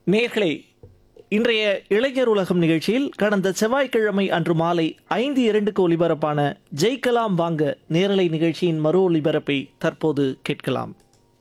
நேர்களே இன்றைய இளைஞர் உலகம் நிகழ்ச்சியில் கடந்த செவ்வாய்க்கிழமை அன்று மாலை ஐந்து இரண்டுக்கு ஒலிபரப்பான ஜெயிக்கலாம் வாங்க நேரலை நிகழ்ச்சியின் மறு ஒலிபரப்பை தற்போது கேட்கலாம்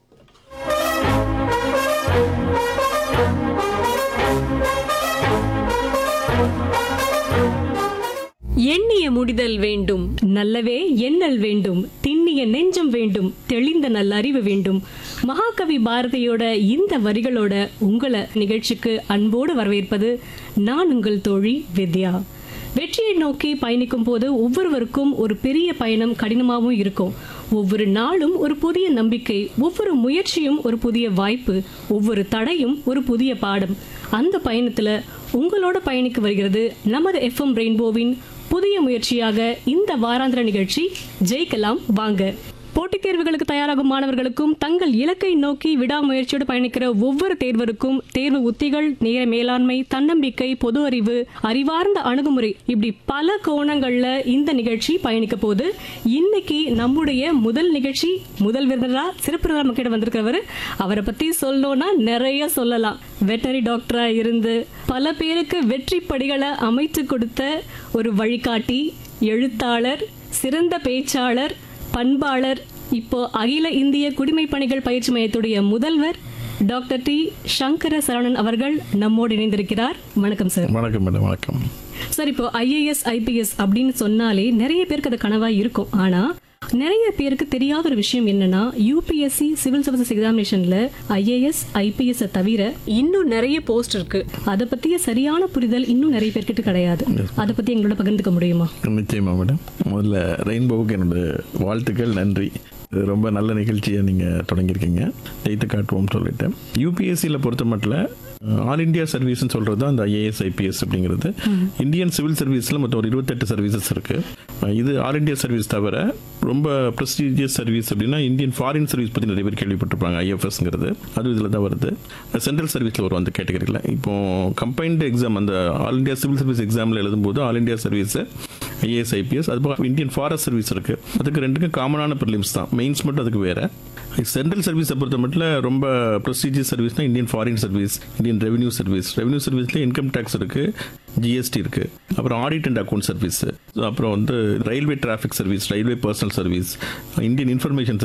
எண்ணிய முடிதல் வேண்டும் நல்லவே எண்ணல் வேண்டும் திண்ணிய நெஞ்சம் வேண்டும் தெளிந்த நல்ல அறிவு வேண்டும் மகாகவி பாரதியோட இந்த வரிகளோட உங்களை நிகழ்ச்சிக்கு அன்போடு வரவேற்பது நான் உங்கள் தோழி வித்யா வெற்றியை நோக்கி பயணிக்கும் போது ஒவ்வொருவருக்கும் ஒரு பெரிய பயணம் கடினமாகவும் இருக்கும் ஒவ்வொரு நாளும் ஒரு புதிய நம்பிக்கை ஒவ்வொரு முயற்சியும் ஒரு புதிய வாய்ப்பு ஒவ்வொரு தடையும் ஒரு புதிய பாடம் அந்த பயணத்துல உங்களோட பயணிக்க வருகிறது நமது எஃப்எம் ரெயின்போவின் புதிய முயற்சியாக இந்த வாராந்திர நிகழ்ச்சி ஜெயிக்கலாம் வாங்க போட்டித் தேர்வுகளுக்கு தயாராகும் மாணவர்களுக்கும் தங்கள் இலக்கை நோக்கி விடாமுயற்சியோடு பயணிக்கிற ஒவ்வொரு தேர்வருக்கும் தேர்வு உத்திகள் நேர மேலாண்மை தன்னம்பிக்கை பொது அறிவு அறிவார்ந்த அணுகுமுறை இப்படி பல கோணங்கள்ல இந்த நிகழ்ச்சி பயணிக்க போது இன்னைக்கு நம்முடைய முதல் நிகழ்ச்சி முதல் விருந்தினரா சிறப்பு விருந்தினரா நம்ம கிட்ட வந்திருக்கிறவர் அவரை பத்தி சொல்லணும்னா நிறைய சொல்லலாம் வெட்டரி டாக்டரா இருந்து பல பேருக்கு வெற்றி படிகளை அமைத்து கொடுத்த ஒரு வழிகாட்டி எழுத்தாளர் சிறந்த பேச்சாளர் பண்பாளர் இப்போ அகில இந்திய குடிமைப் பணிகள் பயிற்சி மையத்துடைய முதல்வர் டாக்டர் டி சங்கர சரவணன் அவர்கள் நம்மோடு இணைந்திருக்கிறார் வணக்கம் சார் வணக்கம் மேடம் வணக்கம் சார் இப்போ ஐஏஎஸ் ஐபிஎஸ் அப்படின்னு சொன்னாலே நிறைய பேருக்கு அது கனவா இருக்கும் ஆனா நிறைய பேருக்கு தெரியாத ஒரு விஷயம் என்னன்னா யூபிஎஸ்சி சிவில் சர்வீசஸ் எக்ஸாமினேஷன்ல ஐஏஎஸ் ஐபிஎஸ் தவிர இன்னும் நிறைய போஸ்ட் இருக்கு அதை பத்திய சரியான புரிதல் இன்னும் நிறைய பேர்கிட்ட கிடையாது அதை பத்தி எங்களோட பகிர்ந்துக்க முடியுமா நிச்சயமா மேடம் முதல்ல ரெயின்போவுக்கு என்னோட வாழ்த்துக்கள் நன்றி இது ரொம்ப நல்ல நிகழ்ச்சியை நீங்கள் தொடங்கியிருக்கீங்க ஜெயித்து காட்டுவோம் சொல்லிட்டு யூபிஎஸ்சியில் பொறுத்த மட்டும் ஆல் இந்தியா சர்வீஸ்னு சொல்கிறது தான் அந்த ஐஏஎஸ் ஐபிஎஸ் அப்படிங்கிறது இந்தியன் சிவில் சர்வீஸில் மொத்தம் ஒரு இருபத்தெட்டு சர்வீசஸ் இருக்குது இது ஆல் இந்தியா சர்வீஸ் தவிர ரொம்ப ப்ரெஸ்டீஜியஸ் சர்வீஸ் அப்படின்னா இந்தியன் ஃபாரின் சர்வீஸ் பற்றி நிறைய பேர் கேள்விப்பட்டிருப்பாங்க ஐஎஃப்எஸ்ங்கிறது அது இதில் தான் வருது சென்ட்ரல் சர்வீஸில் வரும் அந்த கேட்டகரியில் இப்போ கம்பைன்டு எக்ஸாம் அந்த ஆல் இந்தியா சிவில் சர்வீஸ் எக்ஸாமில் எழுதும்போது all India service IAS IPS அது போக இந்தியன் ஃபாரஸ்ட் சர்வீஸ் இருக்குது அதுக்கு ரெண்டுக்கும் காமனான ப்ரிலிம்ஸ் தான் மெயின்ஸ் மட்டும் அதுக்கு வேறு சென்ட்ரல் சர்வீஸை பொறுத்த மட்டும் ரொம்ப ப்ரொசீஜர் சர்வீஸ்னா Indian foreign service Indian revenue service revenue சர்வீஸ்ல இன்கம் டேக்ஸ் இருக்கு ஜிஎஸ்டி இருக்கு அப்புறம் ஆடிட் அண்ட் அக்கௌண்ட் சர்வீஸ் அப்புறம் வந்து railway traffic service railway personnel service Indian information